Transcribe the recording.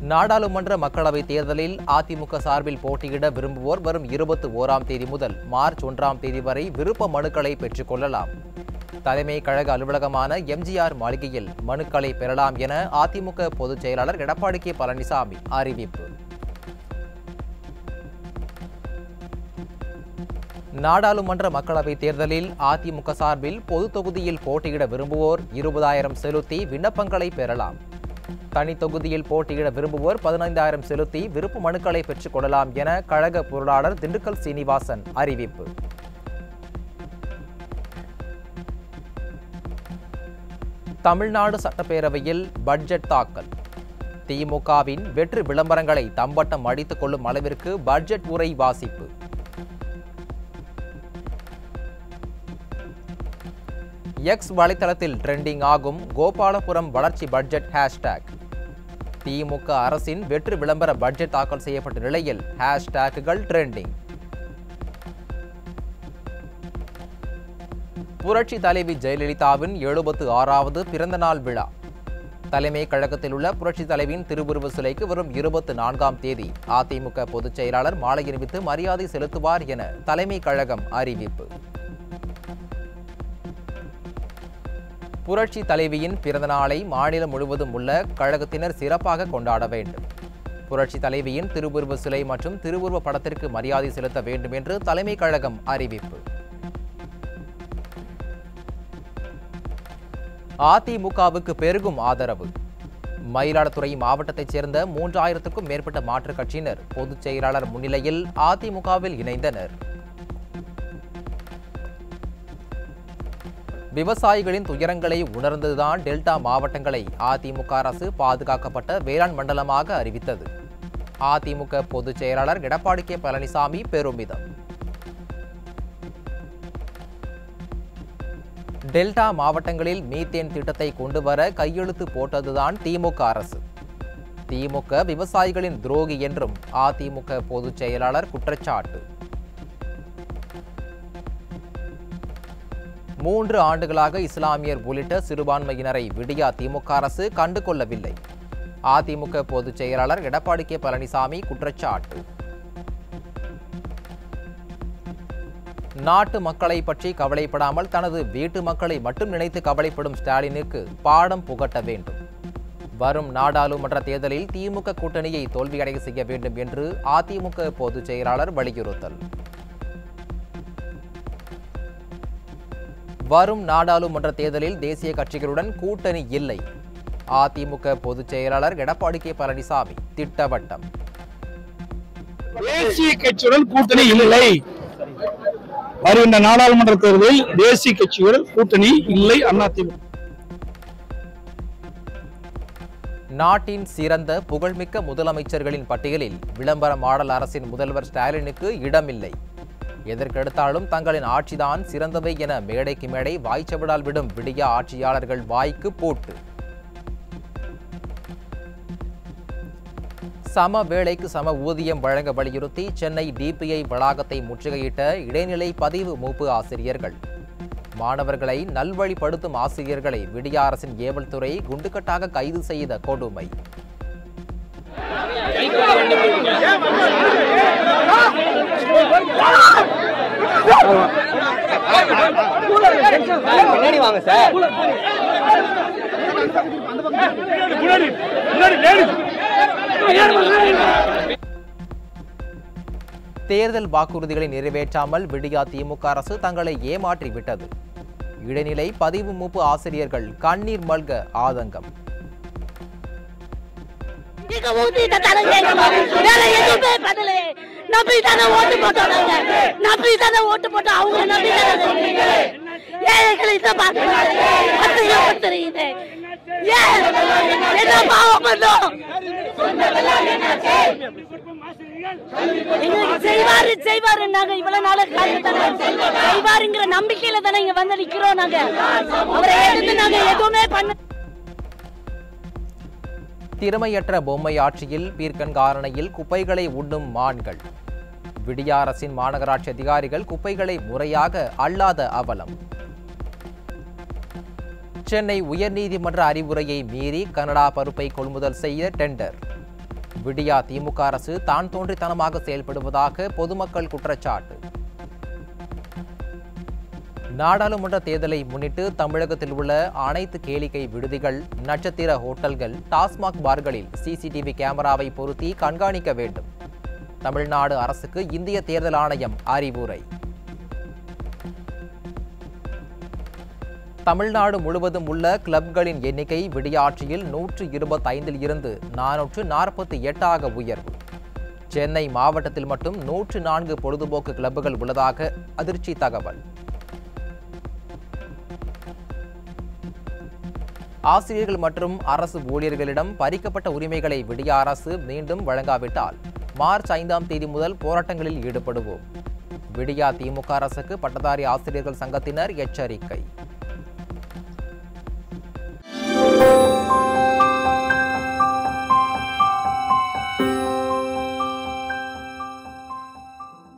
நாடாளுமன்ற மக்களவைத் தேர்தலில் அதிமுக சார்பில் போட்டியிட விரும்புவோர் வரும் இருபத்தி ஓராம் தேதி முதல் மார்ச் ஒன்றாம் தேதி வரை விருப்ப மனுக்களை பெற்றுக் கொள்ளலாம் தலைமை கழக அலுவலகமான எம்ஜிஆர் மாளிகையில் மனுக்களை பெறலாம் என அதிமுக பொதுச் செயலாளர் எடப்பாடி கே பழனிசாமி அறிவிப்பு நாடாளுமன்ற மக்களவைத் தேர்தலில் அதிமுக சார்பில் பொது தொகுதியில் போட்டியிட விரும்புவோர் இருபதாயிரம் செலுத்தி விண்ணப்பங்களை பெறலாம் தனி தொகுதியில் போட்டியிட விரும்புவோர் பதினைந்தாயிரம் செலுத்தி விருப்ப மனுக்களை பெற்றுக் கொள்ளலாம் என கழக பொருளாளர் திண்டுக்கல் சீனிவாசன் அறிவிப்பு தமிழ்நாடு சட்டப்பேரவையில் பட்ஜெட் தாக்கல் திமுகவின் வெற்று விளம்பரங்களை தம்பட்டம் அடித்துக் கொள்ளும் அளவிற்கு பட்ஜெட் உரை வாசிப்பு எக்ஸ் வலைத்தளத்தில் ட்ரெண்டிங் ஆகும் கோபாலபுரம் வளர்ச்சி பட்ஜெட் ஹேஷ்டேக் திமுக அரசின் வெற்று விளம்பர பட்ஜெட் தாக்கல் செய்யப்பட்ட நிலையில் ஹேஷ்டேக்குகள் ட்ரெண்டிங் புரட்சி தலைவி ஜெயலலிதாவின் எழுபத்து ஆறாவது பிறந்தநாள் விழா தலைமை கழகத்தில் உள்ள புரட்சி தலைவியின் திருவுருவ சிலைக்கு வரும் இருபத்தி நான்காம் தேதி அதிமுக பொதுச் செயலாளர் மாலை அணிவித்து மரியாதை செலுத்துவார் என தலைமை கழகம் அறிவிப்பு புரட்சி தலைவியின் பிறந்த நாளை மாநிலம் முழுவதும் உள்ள கழகத்தினர் சிறப்பாக கொண்டாட வேண்டும் புரட்சி தலைவியின் திருவுருவ சிலை மற்றும் திருவுருவ படத்திற்கு மரியாதை செலுத்த வேண்டும் என்று தலைமை கழகம் அறிவிப்பு அதிமுகவுக்கு பெருகும் ஆதரவு மயிலாடுதுறை மாவட்டத்தைச் சேர்ந்த மூன்றாயிரத்துக்கும் மேற்பட்ட மாற்றுக் கட்சியினர் பொதுச் செயலாளர் முன்னிலையில் அதிமுகவில் இணைந்தனர் விவசாயிகளின் துயரங்களை உணர்ந்ததுதான் டெல்டா மாவட்டங்களை அதிமுக அரசு பாதுகாக்கப்பட்ட வேளாண் மண்டலமாக அறிவித்தது அதிமுக பொதுச் செயலாளர் எடப்பாடி கே பழனிசாமி பெருமிதம் டெல்டா மாவட்டங்களில் மீத்தேன் திட்டத்தை கொண்டு வர கையெழுத்து போட்டதுதான் திமுக அரசு திமுக விவசாயிகளின் துரோகி என்றும் அதிமுக பொதுச் செயலாளர் குற்றச்சாட்டு மூன்று ஆண்டுகளாக இஸ்லாமியர் உள்ளிட்ட சிறுபான்மையினரை விடியா திமுக அரசு கண்டுகொள்ளவில்லை அதிமுக பொதுச் செயலாளர் எடப்பாடி கே பழனிசாமி குற்றச்சாட்டு நாட்டு மக்களை பற்றி கவலைப்படாமல் தனது வீட்டு மக்களை மட்டும் நினைத்து கவலைப்படும் ஸ்டாலினுக்கு பாடம் புகட்ட வேண்டும் வரும் நாடாளுமன்ற தேர்தலில் திமுக கூட்டணியை தோல்வியடைய செய்ய வேண்டும் என்று அதிமுக பொதுச் செயலாளர் வலியுறுத்தல் வரும் நாடாளுமன்ற தேர்தலில் தேசிய கட்சிகளுடன் கூட்டணி இல்லை அதிமுக பொதுச் செயலாளர் எடப்பாடி கே பழனிசாமி திட்டவட்டம் தேசிய கட்சியுடன் கூட்டணி இல்லை வருகின்ற நாடாளுமன்ற தேர்தலில் தேசிய கட்சியுடன் கூட்டணி இல்லை அதிமுக நாட்டின் சிறந்த புகழ்மிக்க முதலமைச்சர்களின் பட்டியலில் விளம்பர மாடல் அரசின் முதல்வர் ஸ்டாலினுக்கு இடமில்லை எதற்கெடுத்தாலும் தங்களின் ஆட்சிதான் சிறந்தவை என மேடைக்கு மேடை வாய்ச்சவிடால் விடும் விடிய ஆட்சியாளர்கள் வாய்க்கு போட்டு சம வேளைக்கு சம ஊதியம் வழங்க வலியுறுத்தி சென்னை டிபிஐ வளாகத்தை முற்றுகையிட்ட இடைநிலை பதிவு மூப்பு ஆசிரியர்கள் மாணவர்களை நல்வழிப்படுத்தும் ஆசிரியர்களை விடிய அரசின் ஏவல் துறை குண்டுக்கட்டாக கைது செய்த கொடுமை பின்னாடி வாங்க சார் தேர்தல் வாக்குறுதிகளை நிறைவேற்றாமல் விடியா திமுக அரசு தங்களை ஏமாற்றி விட்டது இடைநிலை பதிவு மூப்பு ஆசிரியர்கள் கண்ணீர் மல்க ஆதங்கம் நீங்க ஊத்திட்ட தரங்க வேற எதுவுமே பண்ணல நம்பி தானே ஓட்டு போட்டோம் நாங்க நம்பி தானே ஓட்டு போட்டோம் அவங்க நம்பி தானே ஏழைகளை தான் பாக்குறாங்க அத்தையும் தெரியுது ஏன் என்ன பாவம் பண்ணோம் எங்களுக்கு செய்வாரு செய்வாரு நாங்க இவ்வளவு நாள காத்து செய்வாருங்கிற நம்பிக்கையில தானே இங்க வந்து நிக்கிறோம் நாங்க அவரை எடுத்து நாங்க எதுவுமே பண்ண திறமையற்ற பொம்மை ஆட்சியில் பீர்க்கன்காரணையில் குப்பைகளை உண்ணும் மான்கள் விடிய அரசின் மாநகராட்சி அதிகாரிகள் குப்பைகளை முறையாக அல்லாத அவலம் சென்னை உயர்நீதிமன்ற அறிவுரையை மீறி கனடா பருப்பை கொள்முதல் செய்ய டெண்டர் விடியா திமுக அரசு தான் தோன்றித்தனமாக செயல்படுவதாக பொதுமக்கள் குற்றச்சாட்டு நாடாளுமன்ற தேர்தலை முன்னிட்டு தமிழகத்தில் உள்ள அனைத்து கேளிக்கை விடுதிகள் நட்சத்திர ஹோட்டல்கள் டாஸ்மாக் பார்களில் சிசிடிவி கேமராவை பொருத்தி கண்காணிக்க வேண்டும் தமிழ்நாடு அரசுக்கு இந்திய தேர்தல் ஆணையம் அறிவுரை தமிழ்நாடு முழுவதும் உள்ள கிளப்களின் எண்ணிக்கை விடியாட்சியில் நூற்று இருபத்தைந்தில் இருந்து நானூற்று நாற்பத்தி எட்டாக உயர்வு சென்னை மாவட்டத்தில் மட்டும் நூற்று நான்கு பொழுதுபோக்கு கிளப்புகள் உள்ளதாக அதிர்ச்சி தகவல் ஆசிரியர்கள் மற்றும் அரசு ஊழியர்களிடம் பறிக்கப்பட்ட உரிமைகளை விடிய அரசு மீண்டும் வழங்காவிட்டால் மார்ச் ஐந்தாம் தேதி முதல் போராட்டங்களில் ஈடுபடுவோம் விடியா திமுக அரசுக்கு பட்டதாரி ஆசிரியர்கள் சங்கத்தினர் எச்சரிக்கை